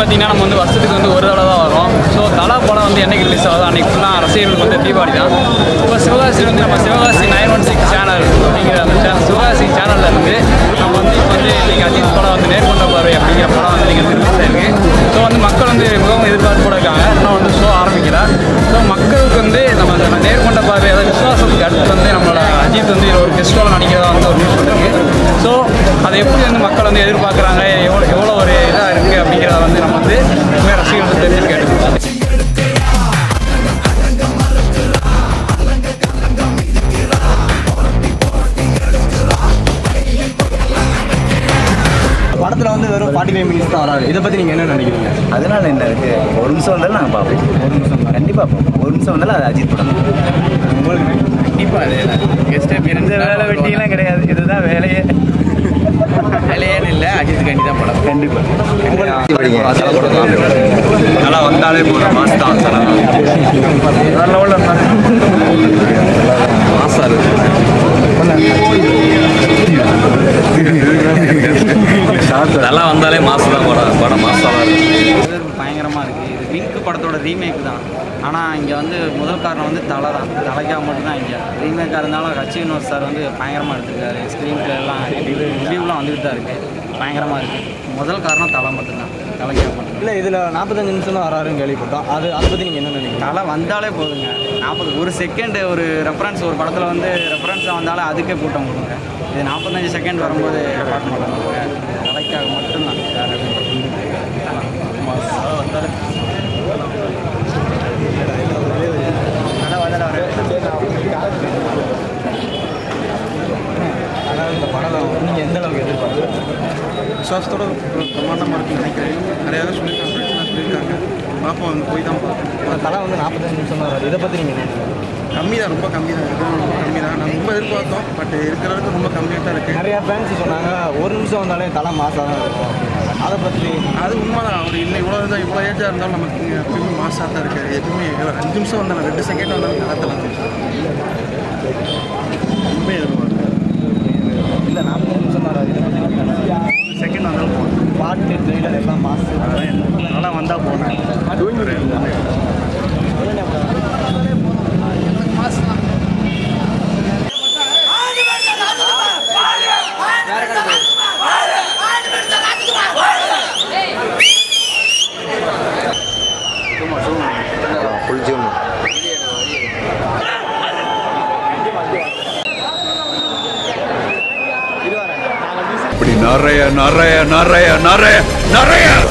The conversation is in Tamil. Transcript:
பார்த்தீங்கன்னா நம்ம வந்து வருஷத்துக்கு வந்து ஒரு தடவை தான் வரும் ஸோ தலா படம் வந்து என்னைக்கு ரிலீஸ் ஆகுது அன்னைக்கு ஃபுல்லாக ரசிகர்களுக்கு வந்து தீபாவளி தான் இப்போ சிவகாசி வந்து நம்ம Sivakasi nine one six channel அப்படிங்கிற அந்த சேனல் சிவகாசி சேனலில் இருந்து நம்ம வந்து இப்போ வந்து இன்னைக்கு அஜித் படம் வந்து நேர்கொண்ட பார்வை அப்படிங்கிற படம் வந்து இன்னைக்கு ரிலீஸ் ஆயிருக்கு ஸோ வந்து மக்கள் வந்து மிகவும் எதிர்பார்ப்போட இருக்காங்க இன்னும் வந்து ஷோ ஆரம்பிக்கல ஸோ மக்களுக்கு வந்து நம்ம அந்த நேர்கொண்ட பார்வை அதாவது விசுவாசத்துக்கு அடுத்து வந்து நம்மளோட அஜித் வந்து இதுல ஒரு கெஸ்டோட நடிக்கிறதா வந்து ஒரு நியூஸ் வந்திருக்கு ஸோ அதை எப்படி வந்து மக்கள் வந்து எதிர்பார்க்குறாங்க எவ்வளோ எவ்வளோ ஒரு இதாக இருக்குது அப்படிங்கிறத வந்து நம்ம வந்து உண்மையாக ரசிகர்கள் தெரிஞ்சு கேட்டுக்கலாம் படத்தில் வந்து வெறும் ஃபார்ட்டி ஃபைவ் மினிட்ஸ் தான் வராது இதை பற்றி நீங்கள் என்ன நினைக்கிறீங்க அதனால என்ன இருக்கு ஒரு நிமிஷம் வந்தாலும் நாங்கள் பார்ப்போம் ஒரு நிமிஷம் கண்டிப்பாக பார்ப்போம் ஒரு நிமிஷம் வந்தாலும் அது அஜித் படம் கண்டிப்பாக அதே கெஸ்ட் இந்த வேலை வெட்டிலாம் கிடையாது இதுதான் வேலையே வேலையேன்னு இல்லை அஜித் கண்டி தான் படம் கண்டிப்பாக நல்லா வந்தாலே போதும் மாஸ் தான் மாசா இருக்கு நல்லா வந்தாலே மாசம் தான் படம் படம் மாசம் தான் பயங்கரமாக இருக்குது இது பிங்க் படத்தோட ரீமேக் தான் ஆனால் இங்கே வந்து முதல் காரணம் வந்து தலை தான் தலைக்காக மட்டும்தான் இங்கே ரீமேக்காக இருந்தாலும் ரச்சி வினோத் சார் வந்து பயங்கரமாக எடுத்திருக்காரு ஸ்க்ரீன் எல்லாம் ரிவ்யூலாம் வந்துட்டு தான் இருக்குது பயங்கரமாக இருக்குது முதல் காரணம் தலை மட்டும்தான் தலைக்காக மட்டும் இல்லை இதில் நாற்பத்தஞ்சு நிமிஷம் தான் வராருன்னு கேள்விப்பட்டோம் அது அதை பற்றி நீங்கள் என்ன நினைக்கிறீங்க தலை வந்தாலே போதுங்க நாற்பது ஒரு செகண்ட் ஒரு ரெஃபரன்ஸ் ஒரு படத்தில் வந்து ரெஃபரன்ஸாக வந்தாலே அதுக்கே கூட்டம் கொடுங்க இது நாற்பத்தஞ்சு செகண்ட் வரும்போது பார்க்க மாட்டாங்க தலைக்காக மட்டும்தான் வேறு எதுவும் அதாவது இந்த படம் நீங்கள் எந்த அளவுக்கு எதிர்பார்க்குறீங்க விசுவாசத்தோட ஒரு பிரமாண்டமாக இருக்குன்னு நினைக்கிறேன் நிறையா பேர் சொல்லியிருக்காங்க ஃப்ரெண்ட்ஸ்லாம் சொல்லியிருக்காங்க பார்ப்போம் அங்கே போய் தான் பார்ப்போம் தலை வந்து நாற்பத்தஞ்சு நிமிஷம் தான் வராது இதை பற்றி நீங்கள் என்ன நினைக்கிறீங்க கம்மி தான் ரொம்ப கம்மி தான் இருக்கிறது ரொம்ப கம்மி தான் நம்ம ரொம்ப எதிர்பார்த்தோம் பட் இருக்கிற அளவுக்கு ரொம்ப கம்மியாக தான் இருக்குது நிறையா ஃபேன்ஸ் சொன்னாங்க ஒரு நிமிஷம் வந்தாலே தலை மாசாக தான் இருக்கும் அதை பற்றி அது உண்மை தான் அவர் இன்னும் இவ்வளோ தான் இவ்வளோ ஏஜாக இருந்தாலும் நமக்கு இங்க எப்பயுமே மாசாக தான் இருக்குது எப்பயுமே ஒரு அஞ்சு நிமிஷம் வந்தாலும் ரெண்டு செகண்ட் வந்தாலும் நடத்தலாம் ரொம்ப எதிர்பார்க்குறேன் இல்லை நாற்பத்தஞ்சு நிமிஷம் தான் வராது இதை பற்றி நீங்கள் என்ன நினைக்கிறீங்க? செகண்ட் வந்தாலும் போதும் பாட்டு ட்ரெயிலர் எல்லாம் மாசு நல்லா வந்தால் போனேன் இப்படி நிறைய நிறைய நிறைய நிறைய நிறைய